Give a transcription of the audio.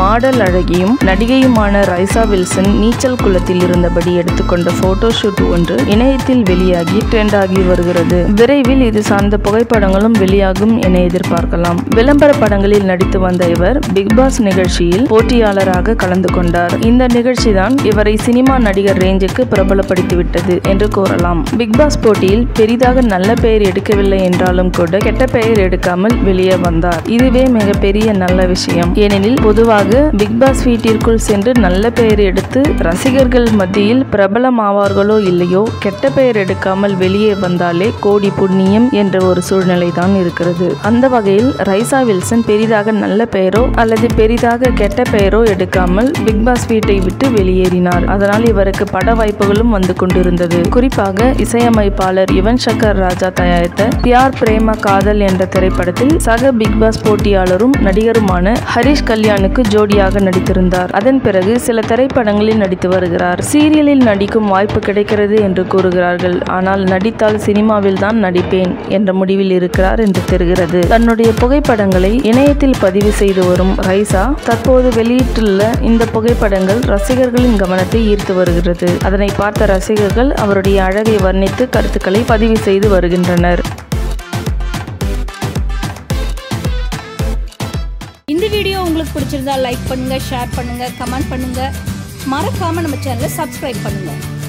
model அழகியும் நடிகையுமான ரைசா Wilson நீச்சல் குளத்தில் இருந்தபடி எடுத்துக்கொண்ட போட்டோ ஷூட் ஒன்று இணையத்தில் வெளியாகி ட்ரெண்ட் ஆகி வருகிறது விரைவில் இது சார்ந்த புகைப்படங்களும் வெளியாகும் என எதிர்பார்க்கலாம் விளம்பர படங்களில் நடித்து வந்த இவர் பிக் பாஸ் நிகழ்ச்சியில் போட்டியாளராக கலந்து கொண்டார் இந்த நிகழ்ச்சி தான் இவரை சினிமா நடிகர் ரேஞ்சுக்கு பிரபலப்படுத்திவிட்டது என்று கூறலாம் பிக் பாஸ் போட்டியில் பெரிதாக நல்ல பெயர் எடுக்கவில்லை என்றாலும் கூட கெட்ட பெயர் எடுக்காமல் வெளியே வந்தார் இதுவே மிகப்பெரிய நல்ல விஷயம் ஏனெனில் பொதுவாக பிக் பாஸ் வீட்டிற்குள் சென்று நல்ல பெயர் எடுத்து ரசிகர்கள் மத்தியில் பிரபலமாவார்களோ இல்லையோ கெட்ட பெயர் எடுக்காமல் வெளியே வந்தாலே கோடி புண்ணியம் என்ற ஒரு சூழ்நிலை தான் இருக்கிறது அந்த வகையில் ரைசா வில்சன் பெரிதாக நல்ல பெயரோ அல்லது பெரிதாக கெட்ட பெயரோ எடுக்காமல் பிக் பாஸ் வீட்டை விட்டு வெளியேறினார் அதனால் இவருக்கு பட வாய்ப்புகளும் வந்து கொண்டிருந்தது குறிப்பாக இசையமைப்பாளர் யுவன் சங்கர் ராஜா தயாரித்த பியார் பிரேம காதல் என்ற திரைப்படத்தில் சக பிக் பாஸ் போட்டியாளரும் நடிகருமான ஹரிஷ் கல்யாணுக்கு ஜோடியாக நடித்திருந்தார் அதன் பிறகு சில திரைப்படங்களில் நடித்து வருகிறார் சீரியலில் நடிக்கும் வாய்ப்பு கிடைக்கிறது என்று கூறுகிறார்கள் ஆனால் நடித்தால் சினிமாவில் தான் நடிப்பேன் என்ற முடிவில் இருக்கிறார் என்று தெரிகிறது தன்னுடைய புகைப்படங்களை இணையத்தில் பதிவு செய்து வரும் ரைசா தற்போது வெளியிட்டுள்ள இந்த புகைப்படங்கள் ரசிகர்களின் கவனத்தை ஈர்த்து வருகிறது அதனை பார்த்த ரசிகர்கள் அவருடைய அழகை வர்ணித்து கருத்துக்களை பதிவு செய்து வருகின்றனர் இந்த வீடியோ உங்களுக்கு பிடிச்சிருந்தா லைக் பண்ணுங்க ஷேர் பண்ணுங்க கமெண்ட் பண்ணுங்க மறக்காம நம்ம சேனலை சப்ஸ்கிரைப் பண்ணுங்க